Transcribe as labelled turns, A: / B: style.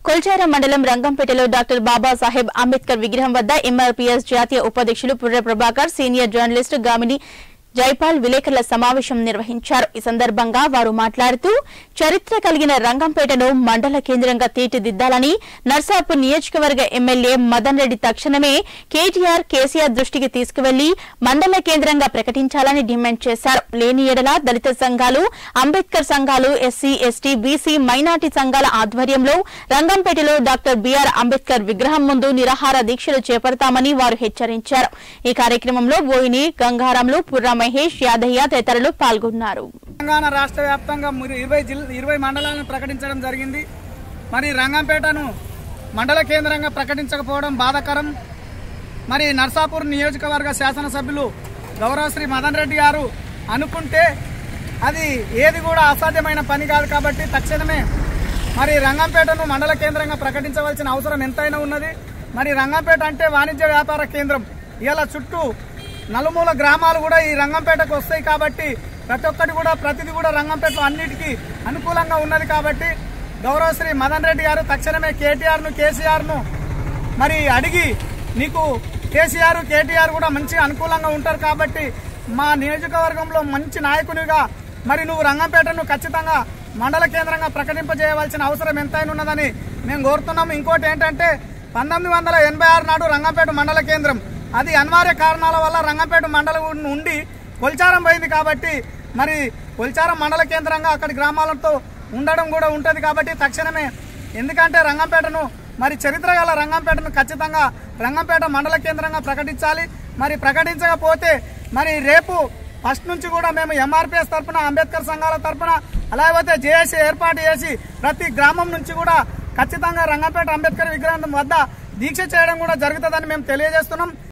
A: కొల్చారం మండలం రంగంపేటలో డాక్టర్ బాబాసాహెబ్ అంబేద్కర్ విగ్రహం వద్ద ఎంఆర్పీఎస్ జాతీయ ఉపాధ్యక్షులు పుర్ర ప్రభాకర్ సీనియర్ జర్నలిస్టు గామిని జైపాల్ విలేకరుల సమావేశం నిర్వహించారు ఈ సందర్భంగా వారు మాట్లాడుతూ చరిత్ర కలిగిన రంగంపేటను మండల కేంద్రంగా తీర్చిదిద్దాలని నర్సాపూర్ నియోజకవర్గ ఎమ్మెల్యే మదన్ రెడ్డి తక్షణమే కేటీఆర్ కేసీఆర్ దృష్టికి తీసుకువెళ్లి మండల కేంద్రంగా ప్రకటించాలని డిమాండ్ చేశారు లేని ఎడల దళిత సంఘాలు అంబేద్కర్ సంఘాలు ఎస్సీ ఎస్టీ బీసీ మైనార్టీ సంఘాల ఆధ్వర్యంలో రంగంపేటలో డాక్టర్ బిఆర్ అంబేద్కర్ విగ్రహం ముందు నిరాహార దీక్షలు చేపడతామని వారు హెచ్చరించారు ఈ కార్యక్రమంలో బోయిని గంగారాంలు పుర్రా మహేష్ యాదయ్య తదితరులు పాల్గొన్నారు
B: తెలంగాణ రాష్ట్ర వ్యాప్తంగా మరి ఇరవై జిల్లా ఇరవై మండలాలను ప్రకటించడం జరిగింది మరి రంగంపేటను మండల కేంద్రంగా ప్రకటించకపోవడం బాధాకరం మరి నర్సాపూర్ నియోజకవర్గ శాసనసభ్యులు గౌరవశ్రీ మదన్ రెడ్డి గారు అనుకుంటే అది ఏది కూడా అసాధ్యమైన పని కాదు కాబట్టి తక్షణమే మరి రంగంపేటను మండల కేంద్రంగా ప్రకటించవలసిన అవసరం ఎంతైనా ఉన్నది మరి రంగంపేట అంటే వాణిజ్య వ్యాపార కేంద్రం ఇలా చుట్టూ నలుమూల గ్రామాలు కూడా ఈ రంగంపేటకు వస్తాయి కాబట్టి ప్రతి ఒక్కటి కూడా ప్రతిదీ కూడా రంగంపేటలో అన్నిటికీ అనుకూలంగా ఉన్నది కాబట్టి గౌరవశ్రీ మదన్ రెడ్డి గారు తక్షణమే కేటీఆర్ను కేసీఆర్ను మరి అడిగి నీకు కేసీఆర్ కేటీఆర్ కూడా మంచి అనుకూలంగా ఉంటారు కాబట్టి మా నియోజకవర్గంలో మంచి నాయకునిగా మరి నువ్వు రంగంపేటను ఖచ్చితంగా మండల కేంద్రంగా ప్రకటింపజేయవలసిన అవసరం ఎంతైనా ఉన్నదని మేము కోరుతున్నాము ఇంకోటి ఏంటంటే పంతొమ్మిది వందల ఎనభై ఆరు నాడు రంగంపేట మండల కేంద్రం అది అనివార్య కారణాల వల్ల రంగంపేట మండలం ఉండి కొల్చారం పోయింది కాబట్టి మరి కొల్చారం మండల కేంద్రంగా అక్కడి గ్రామాలతో ఉండడం కూడా ఉంటుంది కాబట్టి తక్షణమే ఎందుకంటే రంగంపేటను మరి చరిత్ర గల రంగంపేటను ఖచ్చితంగా రంగంపేట మండల కేంద్రంగా ప్రకటించాలి మరి ప్రకటించకపోతే మరి రేపు ఫస్ట్ నుంచి కూడా మేము ఎంఆర్పిఎస్ తరఫున అంబేద్కర్ సంఘాల తరఫున అలాగే జేఏసీ ఏర్పాటు చేసి ప్రతి గ్రామం నుంచి కూడా ఖచ్చితంగా రంగంపేట అంబేద్కర్ విగ్రహం వద్ద దీక్ష చేయడం కూడా జరుగుతుందని మేము తెలియజేస్తున్నాం